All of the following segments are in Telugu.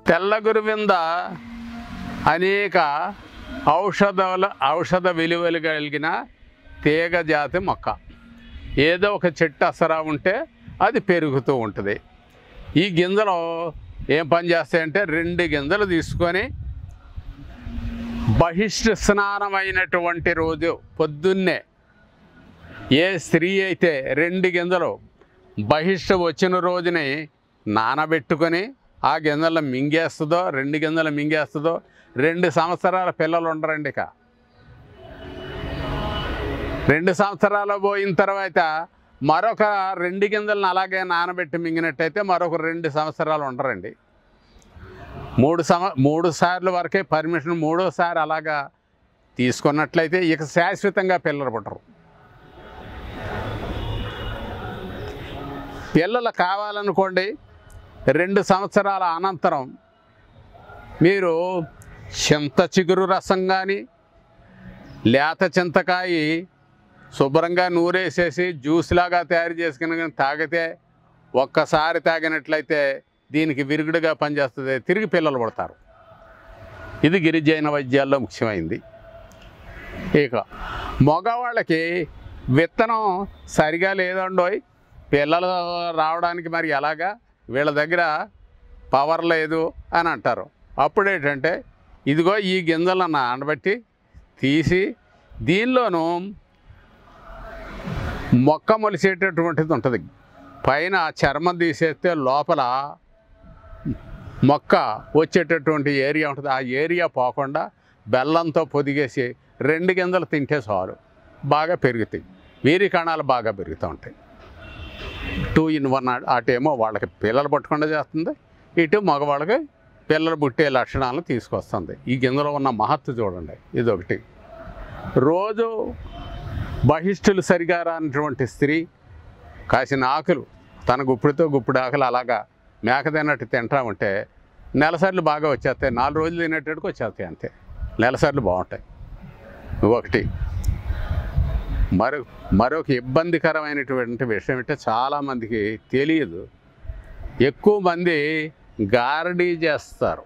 తెల్ల గురువింద అనేక ఔషధాల ఔషధ విలువలు కలిగిన తీగ జాతి మొక్క ఏదో ఒక చెట్టు అసరా ఉంటే అది పెరుగుతూ ఉంటుంది ఈ గింజలు ఏం పని చేస్తాయంటే రెండు గింజలు తీసుకొని బహిష్ట స్నానమైనటువంటి రోజు పొద్దున్నే ఏ స్త్రీ అయితే రెండు గింజలు బహిష్ట వచ్చిన రోజుని నానబెట్టుకొని ఆ గింజలను మింగేస్తుందో రెండు గింజలు మింగేస్తుందో రెండు సంవత్సరాల పిల్లలు ఉండరండి ఇక రెండు సంవత్సరాలు పోయిన తర్వాత మరొక రెండు గింజలను అలాగే నానబెట్టి మింగినట్టయితే మరొక రెండు సంవత్సరాలు ఉండరండి మూడు సంవ మూడు సార్లు వరకే పర్మిషన్ మూడోసారి అలాగా తీసుకున్నట్లయితే ఇక శాశ్వతంగా పిల్లలు పుట్టరు పిల్లలు కావాలనుకోండి రెండు సంవత్సరాల అనంతరం మీరు చింత చిగురు రసం కానీ లేత చింతకాయ శుభ్రంగా నూరేసేసి జ్యూస్ లాగా తయారు చేసుకుని కానీ తాగితే ఒక్కసారి తాగినట్లయితే దీనికి విరుగుడుగా పనిచేస్తుంది తిరిగి పిల్లలు పడతారు ఇది గిరిజన వైద్యాల్లో ముఖ్యమైంది ఇక మగవాళ్ళకి విత్తనం సరిగా లేదండోయ్ పిల్లలు రావడానికి మరి ఎలాగా వీళ్ళ దగ్గర పవర్ లేదు అని అంటారు అప్పుడు ఏంటంటే ఇదిగో ఈ గింజలను నానబెట్టి తీసి దీనిలోనూ మొక్క మొలిసేటటువంటిది ఉంటుంది పైన చర్మం తీసేస్తే లోపల మొక్క వచ్చేటటువంటి ఏరియా ఉంటుంది ఆ ఏరియా పోకుండా బెల్లంతో పొదిగేసి రెండు గింజలు తింటే చాలు బాగా పెరుగుతాయి వీరి కణాలు బాగా పెరుగుతూ ఉంటాయి టూ ఇన్ వన్ అటేమో వాళ్ళకి పిల్లలు పట్టకుండా చేస్తుంది ఇటు మగవాళ్ళకి పిల్లలు పుట్టే లక్షణాలను తీసుకొస్తుంది ఈ గింజలో ఉన్న మహత్తు చూడండి ఇది ఒకటి రోజు బహిష్టులు సరిగా రానటువంటి స్త్రీ కాసిన ఆకులు తన గుప్పిడితో గుప్పిడి ఆకులు అలాగా మేక తిన్నట్టు తింటా ఉంటే నెలసార్లు బాగా వచ్చేస్తాయి నాలుగు రోజులు తినేటట్టుకు వచ్చేస్తాయి అంతే నెలసార్లు బాగుంటాయి ఒకటి మరో మరొక ఇబ్బందికరమైనటువంటి విషయం అంటే చాలామందికి తెలియదు ఎక్కువ మంది గారడీ చేస్తారు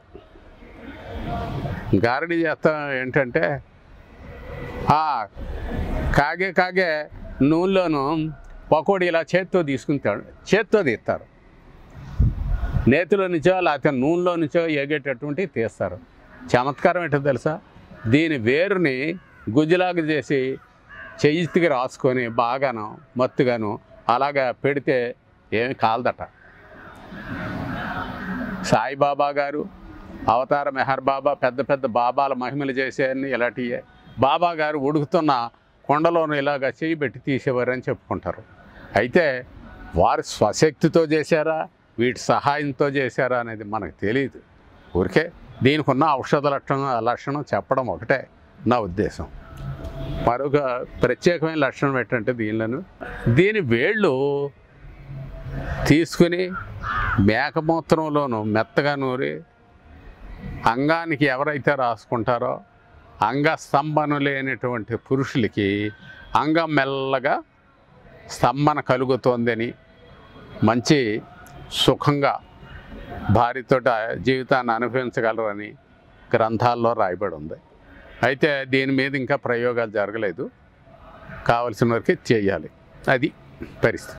గారడీ చేస్తా ఏంటంటే ఆ కాగే కాగే నూనెలోను పకోడీ ఇలా చేత్తో తీసుకుంటాడు చేత్తో తీస్తారు నేతిలో నుంచో లేకపోతే నూనెలో నుంచో ఎగేటటువంటి తీస్తారు చమత్కారం ఏంటో తెలుసా దీని వేరుని గుజ్జులాగా చేసి చెయ్యికి రాసుకొని బాగాను మత్తుగాను అలాగా పెడితే ఏమి కాలదట సాయిబాబా గారు అవతార మెహర్ బాబా పెద్ద పెద్ద బాబాల మహిమలు చేసేయని ఇలాంటివే బాబా గారు ఉడుకుతున్న కొండలోను ఇలాగ చేయి పెట్టి తీసేవారని చెప్పుకుంటారు అయితే వారు స్వశక్తితో చేశారా వీటి సహాయంతో చేశారా అనేది మనకు తెలియదు ఊరికే దీనికి ఉన్న ఔషధ లక్షణం లక్షణం చెప్పడం ఒకటే నా ఉద్దేశం మరొక ప్రత్యేకమైన లక్షణం ఏంటంటే దీనిలను దీని వేళ్ళు తీసుకుని మేకమూత్రంలోను మెత్తగా నూరి అంగానికి ఎవరైతే రాసుకుంటారో అంగస్తంభన లేనటువంటి పురుషులకి అంగం మెల్లగా స్తంభన కలుగుతోందని మంచి సుఖంగా భార్యతోట జీవితాన్ని అనుభవించగలరని గ్రంథాల్లో రాయబడి ఉంది అయితే దీని మీద ఇంకా ప్రయోగాలు జరగలేదు కావలసిన వరకు చేయాలి అది పరిస్థితి